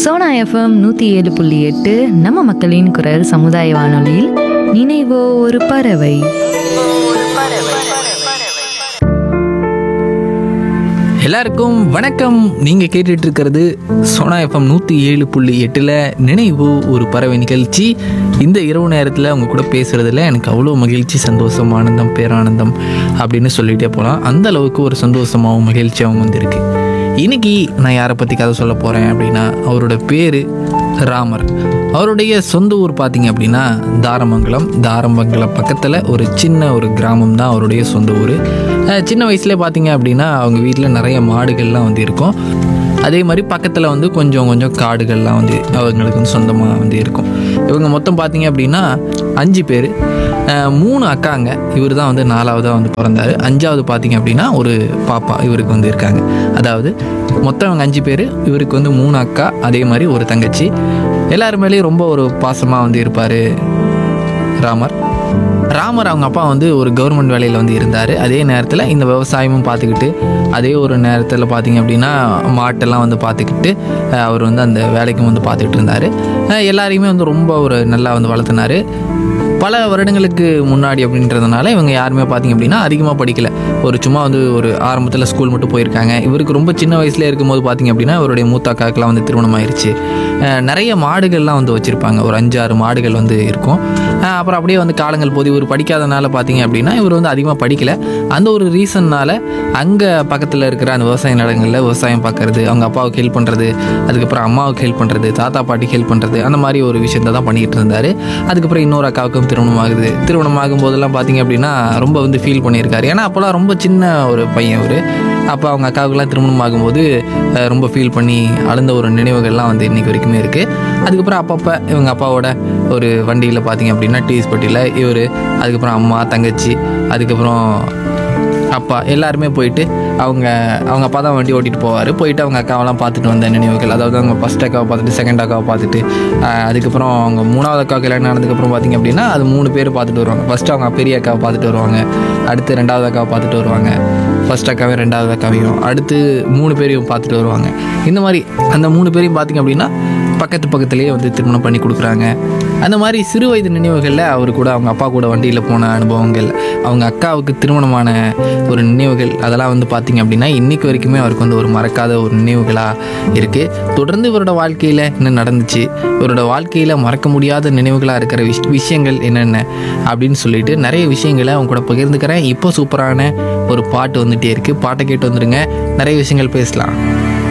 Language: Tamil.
சோனா எஃப்எம் நூற்றி ஏழு புள்ளி எட்டு நம்ம மக்களின் குரல் சமுதாய வானொலியில் நினைவோ ஒரு பறவை எல்லாருக்கும் வணக்கம் நீங்கள் கேட்டுட்டு இருக்கிறது சோனா எஃப்எம் நூற்றி ஏழு புள்ளி எட்டில் நினைவு ஒரு பறவை நிகழ்ச்சி இந்த இரவு நேரத்தில் அவங்க கூட பேசுகிறதுல எனக்கு அவ்வளோ மகிழ்ச்சி சந்தோஷம் ஆனந்தம் பேரானந்தம் அப்படின்னு சொல்லிகிட்டே போகலாம் அந்த அளவுக்கு ஒரு சந்தோஷமாகவும் மகிழ்ச்சியாகவும் வந்திருக்கு இன்னைக்கு நான் யாரை பற்றி கதை சொல்ல போகிறேன் அப்படின்னா அவரோட பேர் ராமர் அவருடைய சொந்த ஊர் பார்த்தீங்க அப்படின்னா தாரமங்கலம் தாரமங்கலம் பக்கத்தில் ஒரு சின்ன ஒரு கிராமம் தான் அவருடைய சொந்த ஊர் அஹ் சின்ன வயசுல பார்த்தீங்க அப்படின்னா அவங்க வீட்டில் நிறைய மாடுகள்லாம் வந்து இருக்கும் அதே மாதிரி பக்கத்தில் வந்து கொஞ்சம் கொஞ்சம் காடுகள்லாம் வந்து அவங்களுக்கு வந்து சொந்தமாக வந்து இருக்கும் இவங்க மொத்தம் பார்த்தீங்க அப்படின்னா அஞ்சு பேர் மூணு அக்காங்க இவர் தான் வந்து நாலாவதாக வந்து பிறந்தார் அஞ்சாவது பார்த்தீங்க அப்படின்னா ஒரு பாப்பா இவருக்கு வந்து இருக்காங்க அதாவது மொத்தம் அவங்க அஞ்சு பேர் இவருக்கு வந்து மூணு அக்கா அதே மாதிரி ஒரு தங்கச்சி எல்லாரு மேலேயும் ரொம்ப ஒரு பாசமாக வந்து இருப்பார் ராமர் ராமர் அவங்க அப்பா வந்து ஒரு கவர்மெண்ட் வேலையில் வந்து இருந்தார் அதே நேரத்தில் இந்த விவசாயமும் பார்த்துக்கிட்டு அதே ஒரு நேரத்தில் பார்த்தீங்க அப்படின்னா மாட்டெல்லாம் வந்து பார்த்துக்கிட்டு அஹ், அவர் வந்து அந்த வேலைக்கும் வந்து பார்த்துக்கிட்டு இருந்தார் அஹ், எல்லாரையுமே வந்து ரொம்ப ஒரு நல்லா வந்து வளர்த்துனாரு பல வருடங்களுக்கு முன்னாடி அப்படின்றதுனால இவங்க யாருமே பார்த்தீங்க அப்படின்னா அதிகமாக படிக்கல ஒரு சும்மா வந்து ஒரு ஆரம்பத்தில் ஸ்கூல் மட்டும் போயிருக்காங்க இவருக்கு ரொம்ப சின்ன வயசுல இருக்கும்போது பார்த்தீங்க அப்படின்னா இவருடைய மூத்த அக்காக்கெல்லாம் வந்து திருமணம் ஆயிருச்சு அஹ் நிறைய மாடுகள்லாம் வந்து வச்சுருப்பாங்க ஒரு அஞ்சாறு மாடுகள் வந்து இருக்கும் அஹ் அப்புறம் அப்படியே வந்து காலங்கள் போது இவர் படிக்காதனால பார்த்தீங்க அப்படின்னா இவர் வந்து அதிகமாக படிக்கல அந்த ஒரு ரீசன்னால அங்கே பக்கத்தில் இருக்கிற அந்த விவசாய நிலங்களில் விவசாயம் பார்க்கறது அவங்க அப்பாவுக்கு ஹெல்ப் பண்ணுறது அதுக்கப்புறம் அம்மாவுக்கு ஹெல்ப் பண்ணுறது தாத்தா பாட்டிக்கு ஹெல்ப் பண்ணுறது அந்த மாதிரி ஒரு விஷயத்தை தான் பண்ணிக்கிட்டு இருந்தார் அதுக்கப்புறம் இன்னொரு அக்காவுக்கும் திருமணம் ஆகுது திருமணம் ஆகும் போதெல்லாம் பார்த்தீங்க அப்படின்னா ரொம்ப வந்து ஃபீல் பண்ணியிருக்காரு ஏன்னா அப்போல்லாம் ரொம்ப சின்ன ஒரு பையன் அவர் அப்போ அவங்க அக்காவுக்குலாம் திருமணம் ஆகும்போது அஹ், ரொம்ப ஃபீல் பண்ணி அழுந்த ஒரு நினைவுகள்லாம் வந்து இன்னைக்கு வரைக்குமே இருக்குது அதுக்கப்புறம் அப்பப்போ இவங்க அப்பாவோட ஒரு வண்டியில் பார்த்தீங்க அப்படின்னா டிவிஸ் பட்டியில் இவர் அதுக்கப்புறம் அம்மா தங்கச்சி அதுக்கப்புறம் அப்பா எல்லாருமே போயிட்டு அவங்க அவங்க அப்பா தான் வண்டி ஓட்டிட்டு போவார் போயிட்டு அவங்க அக்காவெல்லாம் பார்த்துட்டு வந்த நினைவுகள் அதாவது அவங்க ஃபஸ்ட் அக்காவை பார்த்துட்டு செகண்ட் அக்காவை பார்த்துட்டு ஆஹ், அதுக்கப்புறம் அவங்க மூணாவது அக்கா கல்யாணம் ஆனதுக்கப்புறம் பார்த்தீங்க அப்படின்னா அது மூணு பேர் பார்த்துட்டு வருவாங்க ஃபஸ்ட்டு அவங்க பெரிய அக்காவை பார்த்துட்டு வருவாங்க அடுத்து ரெண்டாவது அக்காவை பார்த்துட்டு வருவாங்க ஃபர்ஸ்ட் அக்காவையும் ரெண்டாவது அக்காவையும் அடுத்து மூணு பேரையும் பார்த்துட்டு வருவாங்க இந்த மாதிரி அந்த மூணு பேரையும் பார்த்தீங்க அப்படின்னா பக்கத்து பக்கத்துலேயே வந்து திருமணம் பண்ணி கொடுக்குறாங்க அந்த மாதிரி சிறு வயது நினைவுகளில் அவர் கூட அவங்க அப்பா கூட வண்டியில் போன அனுபவங்கள் அவங்க அக்காவுக்கு திருமணமான ஒரு நினைவுகள் அதெல்லாம் வந்து பார்த்தீங்க அப்படின்னா இன்னைக்கு வரைக்குமே அவருக்கு வந்து ஒரு மறக்காத ஒரு நினைவுகளாக இருக்குது தொடர்ந்து இவரோட வாழ்க்கையில் என்ன நடந்துச்சு இவரோட வாழ்க்கையில் மறக்க முடியாத நினைவுகளாக இருக்கிற விஷ் விஷயங்கள் என்னென்ன அப்படின்னு சொல்லிட்டு நிறைய விஷயங்களை அவங்க கூட பகிர்ந்துக்கிறேன் இப்போ சூப்பரான ஒரு பாட்டு வந்துட்டே இருக்குது பாட்டை கேட்டு வந்துடுங்க நிறைய விஷயங்கள் பேசலாம்